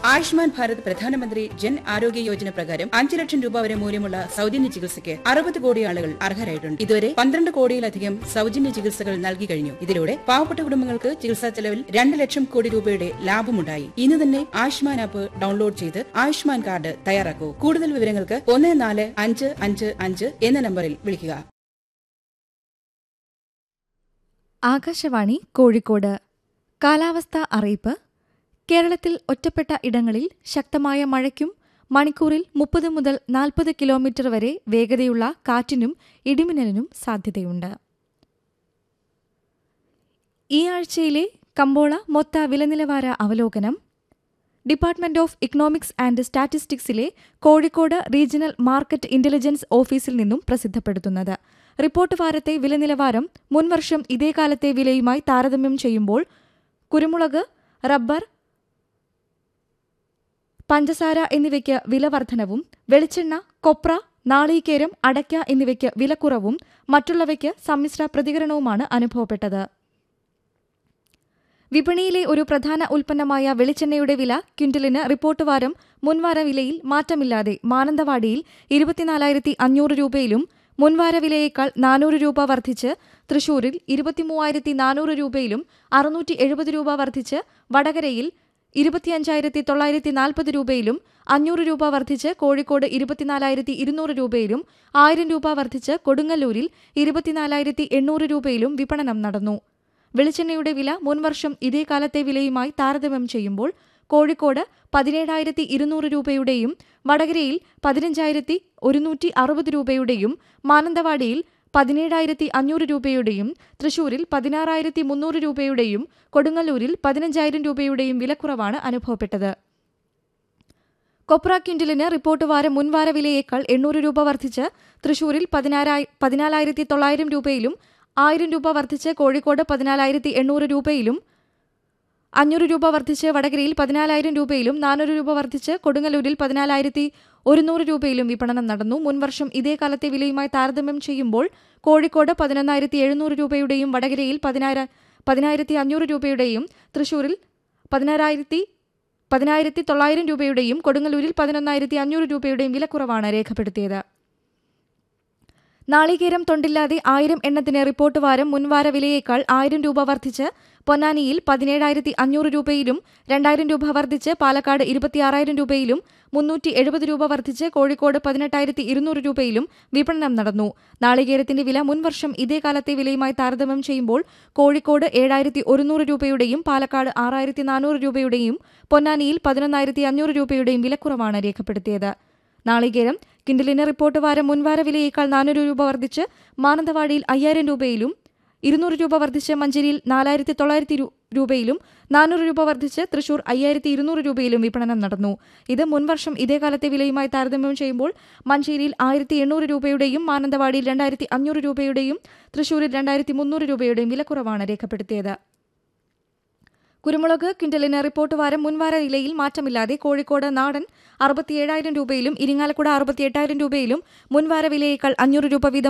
ആയുഷ്മാൻ ഭാരത് പ്രധാനമന്ത്രി ജൻ ആരോഗ്യ യോജന പ്രകാരം അഞ്ച് ലക്ഷം രൂപ വരെ മൂല്യമുള്ള സൗജന്യ ചികിത്സയ്ക്ക് അറുപത് കോടി ആളുകൾ അർഹരായിട്ടുണ്ട് ഇതുവരെ പന്ത്രണ്ട് കോടിയിലധികം സൗജന്യ ചികിത്സകൾ നൽകി കഴിഞ്ഞു ഇതിലൂടെ പാവപ്പെട്ട കുടുംബങ്ങൾക്ക് ചികിത്സാ ചെലവിൽ രണ്ട് ലക്ഷം കോടി രൂപയുടെ ലാഭമുണ്ടായി ഇന്ന് തന്നെ ആയുഷ്മാൻ ആപ്പ് ഡൗൺലോഡ് ചെയ്ത് ആയുഷ്മാൻ കാർഡ് തയ്യാറാക്കൂ കൂടുതൽ വിവരങ്ങൾക്ക് ഒന്ന് നാല് അഞ്ച് അഞ്ച് അഞ്ച് എന്ന നമ്പറിൽ വിളിക്കുക ആകാശവാണി കോഴിക്കോട് കാലാവസ്ഥാ അറിയിപ്പ് കേരളത്തിൽ ഒറ്റപ്പെട്ട ഇടങ്ങളിൽ ശക്തമായ മഴയ്ക്കും മണിക്കൂറിൽ മുപ്പത് മുതൽ നാൽപ്പത് കിലോമീറ്റർ വരെ വേഗതയുള്ള കാറ്റിനും ഇടിമിന്നലിനും സാധ്യതയുണ്ട് ഈ ആഴ്ചയിലെ കമ്പോള മൊത്ത വിലനിലവാര അവലോകനം ഡിപ്പാർട്ട്മെന്റ് ഓഫ് ഇക്കണോമിക്സ് ആൻഡ് സ്റ്റാറ്റിസ്റ്റിക്സിലെ കോഴിക്കോട് റീജിയണൽ മാർക്കറ്റ് ഇന്റലിജൻസ് ഓഫീസിൽ നിന്നും പ്രസിദ്ധപ്പെടുത്തുന്നത് റിപ്പോർട്ട് വാരത്തെ വിലനിലവാരം മുൻവർഷം ഇതേ കാലത്തെ വിലയുമായി താരതമ്യം ചെയ്യുമ്പോൾ കുരുമുളക് റബ്ബർ പഞ്ചസാര എന്നിവയ്ക്ക് വില വർധനവും വെളിച്ചെണ്ണ കൊപ്ര നാളീകേരം അടയ്ക്ക എന്നിവയ്ക്ക് വിലക്കുറവും മറ്റുള്ളവയ്ക്ക് സമ്മിശ്ര പ്രതികരണവുമാണ് അനുഭവപ്പെട്ടത് വിപണിയിലെ ഒരു പ്രധാന ഉൽപ്പന്നമായ വെളിച്ചെണ്ണയുടെ വില ക്വിന്റലിന് റിപ്പോർട്ട് വാരം മുൻവാര വിലയിൽ മാറ്റമില്ലാതെ മാനന്തവാടിയിൽ ഇരുപത്തിനാലായിരത്തി അഞ്ഞൂറ് രൂപയിലും മുൻവാര വിലയേക്കാൾ നാനൂറ് രൂപ വർദ്ധിച്ച് തൃശൂരിൽ ഇരുപത്തിമൂവായിരത്തി നാനൂറ് രൂപയിലും അറുന്നൂറ്റി എഴുപത് രൂപ വർദ്ധിച്ച് വടകരയിൽ ഇരുപത്തിയഞ്ചായിരത്തി തൊള്ളായിരത്തി നാൽപ്പത് രൂപയിലും അഞ്ഞൂറ് രൂപ വർദ്ധിച്ച് കോഴിക്കോട് ഇരുപത്തിനാലായിരത്തി ഇരുന്നൂറ് രൂപയിലും ആയിരം രൂപ വർദ്ധിച്ച് കൊടുങ്ങല്ലൂരിൽ ഇരുപത്തിനാലായിരത്തി എണ്ണൂറ് രൂപയിലും വിപണനം നടന്നു വെളിച്ചെണ്ണയുടെ വില മുൻവർഷം ഇതേ കാലത്തെ വിലയുമായി താരതമ്യം ചെയ്യുമ്പോൾ കോഴിക്കോട് പതിനേഴായിരത്തി ഇരുന്നൂറ് രൂപയുടെയും വടകരയിൽ പതിനഞ്ചായിരത്തി ഒരുന്നൂറ്റി അറുപത് രൂപയുടെയും മാനന്തവാടിയിൽ പതിനേഴായിരത്തി അഞ്ഞൂറ് രൂപയുടെയും തൃശൂരിൽ പതിനാറായിരത്തി മുന്നൂറ് രൂപയുടെയും കൊടുങ്ങല്ലൂരിൽ പതിനഞ്ചായിരം രൂപയുടെയും വിലക്കുറവാണ് അനുഭവപ്പെട്ടത് കൊപ്ര ക്വിന്റലിന് റിപ്പോർട്ട് വാരം മുൻവാര വിലയേക്കാൾ എണ്ണൂറ് രൂപ വർദ്ധിച്ച് തൃശൂരിൽ പതിനാറായി പതിനാലായിരത്തി തൊള്ളായിരം രൂപയിലും ആയിരം രൂപ വർദ്ധിച്ച് കോഴിക്കോട് പതിനാലായിരത്തി എണ്ണൂറ് രൂപയിലും അഞ്ഞൂറ് രൂപ വർദ്ധിച്ച് വടകരയിൽ പതിനാലായിരം രൂപയിലും നാനൂറ് രൂപ വർദ്ധിച്ച് കൊടുങ്ങല്ലൂരിൽ പതിനാലായിരത്തി ഒരുന്നൂറ് രൂപയിലും വിപണനം നടന്നു മുൻവർഷം ഇതേ കാലത്തെ വിലയുമായി താരതമ്യം ചെയ്യുമ്പോൾ കോഴിക്കോട് പതിനൊന്നായിരത്തി എഴുന്നൂറ് രൂപയുടെയും വടകരയിൽ പതിനായിര പതിനായിരത്തി അഞ്ഞൂറ് രൂപയുടെയും തൃശൂരിൽ പതിനാറായിരത്തി പതിനായിരത്തി തൊള്ളായിരം രൂപയുടെയും കൊടുങ്ങല്ലൂരിൽ പതിനൊന്നായിരത്തി അഞ്ഞൂറ് രൂപയുടെയും വിലക്കുറവാണ് രേഖപ്പെടുത്തിയത് നാളികേരം തൊണ്ടില്ലാതെ ആയിരം എണ്ണത്തിന് റിപ്പോർട്ട് വാരം മുൻവാര വിലയേക്കാൾ ആയിരം രൂപ വർദ്ധിച്ച് പൊന്നാനിയിൽ പതിനേഴായിരത്തി അഞ്ഞൂറ് രൂപയിലും രണ്ടായിരം രൂപ വർദ്ധിച്ച് പാലക്കാട് ഇരുപത്തിയാറായിരം രൂപയിലും മുന്നൂറ്റി എഴുപത് രൂപ വർദ്ധിച്ച് കോഴിക്കോട് പതിനെട്ടായിരത്തി ഇരുന്നൂറ് രൂപയിലും വിപണനം നടന്നു നാളികേരത്തിന്റെ വില മുൻവർഷം ഇതേ കാലത്തെ വിലയുമായി താരതമ്യം ചെയ്യുമ്പോൾ കോഴിക്കോട് ഏഴായിരത്തി ഒരുന്നൂറ് രൂപയുടെയും പാലക്കാട് ആറായിരത്തി നാനൂറ് രൂപയുടെയും പൊന്നാനിയിൽ പതിനൊന്നായിരത്തി അഞ്ഞൂറ് രൂപയുടെയും വിലക്കുറവാണ് രേഖപ്പെടുത്തിയത് നാളികേരം കിൻഡലിന് റിപ്പോർട്ട് വാരം മുൻവാര വിലയേക്കാൾ നാനൂറ് രൂപ വർദ്ധിച്ച് മാനന്തവാടിയിൽ അയ്യായിരം രൂപയിലും ഇരുന്നൂറ് രൂപ വർദ്ധിച്ച് മഞ്ചേരിയിൽ നാലായിരത്തി തൊള്ളായിരത്തി രൂപയിലും നാനൂറ് രൂപ വർദ്ധിച്ച് തൃശൂർ അയ്യായിരത്തി ഇരുന്നൂറ് രൂപയിലും വിപണനം നടന്നു ഇത് മുൻവർഷം ഇതേ കാലത്തെ വിലയുമായി താരതമ്യം ചെയ്യുമ്പോൾ മഞ്ചേരിയിൽ ആയിരത്തി എണ്ണൂറ് രൂപയുടെയും മാനന്തവാടിയിൽ രണ്ടായിരത്തി അഞ്ഞൂറ് രൂപയുടെയും തൃശൂരിൽ രണ്ടായിരത്തി മുന്നൂറ് രൂപയുടെയും വിലക്കുറവാണ് രേഖപ്പെടുത്തിയത് കുരുമുളക് ക്വിന്റലിന് റിപ്പോർട്ട് വാരം മുൻവാര വിലയിൽ മാറ്റമില്ലാതെ കോഴിക്കോട് നാടൻ അറുപത്തിയേഴായിരം രൂപയിലും ഇരിങ്ങാലക്കുട അറുപത്തിയെട്ടായിരം രൂപയിലും മുൻവാര വിലയേക്കാൾ അഞ്ഞൂറ് രൂപ വീതം